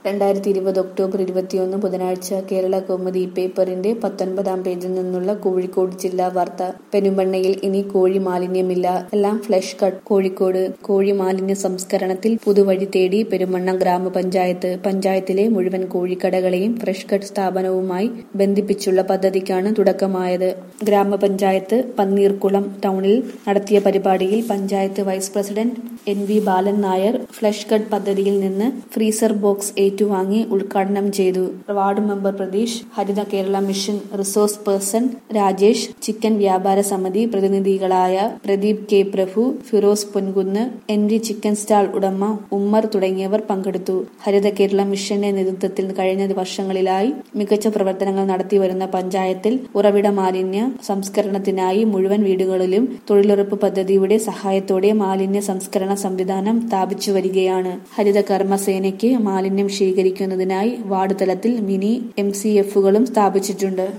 രണ്ടായിരത്തി ഇരുപത് ഒക്ടോബർ ഇരുപത്തിയൊന്ന് ബുധനാഴ്ച കേരള കൗമുദി പേപ്പറിന്റെ പത്തൊൻപതാം പേജിൽ നിന്നുള്ള കോഴിക്കോട് ജില്ലാ വാർത്ത പെരുമ്പണ്ണയിൽ ഇനി കോഴി മാലിന്യമില്ല എല്ലാം ഫ്ലഷ് കട്ട് കോഴിക്കോട് കോഴി മാലിന്യ സംസ്കരണത്തിൽ പുതുവഴി തേടി പെരുമണ്ണ ഗ്രാമപഞ്ചായത്ത് പഞ്ചായത്തിലെ മുഴുവൻ കോഴിക്കടകളെയും ഫ്രഷ് കട്ട് സ്ഥാപനവുമായി ബന്ധിപ്പിച്ചുള്ള പദ്ധതിക്കാണ് തുടക്കമായത് ഗ്രാമപഞ്ചായത്ത് പന്നീർകുളം ടൗണിൽ നടത്തിയ പരിപാടിയിൽ panchayat vice president N V Balan Nair flush cut പദ്ധതിയിൽ നിന്ന് ഫ്രീസർ ബോക്സ് ഏറ്റുവാങ്ങി ഉദ്ഘാടനം ചെയ്തു ward member Pratheesh Haritha Kerala mission resource person Rajesh chicken വ്യാപാര സമിതി പ്രതിനിധികളായ Pradeep K Prabhu Firoz Ponkunnu N V chicken stall ഉടമ ഉമ്മർ തുടങ്ങിയവർ പങ്കെടുത്തു ഹരിത കേരള മിഷന്റെ നേതൃത്വത്തിൽ കഴിഞ്ഞ വർഷങ്ങളിലായി മികച്ച പ്രവർത്തനങ്ങൾ നടത്തിവരുന്ന പഞ്ചായത്തിൽ ഉറവിട മാലിന്യ സംസ്കരണത്തിനായി മുഴുവൻ വീടുകളിലും തൊഴിലുറപ്പ് പദ്ധതിയുടെ സഹായത്തോടെ മാലിന്യ സംസ്കരണ സംവിധാനം സ്ഥാപിച്ചു വരികയാണ് ഹരിത കർമ്മസേനയ്ക്ക് മാലിന്യം ശേഖരിക്കുന്നതിനായി വാർഡ് തലത്തിൽ മിനി എം സി എഫുകളും സ്ഥാപിച്ചിട്ടുണ്ട്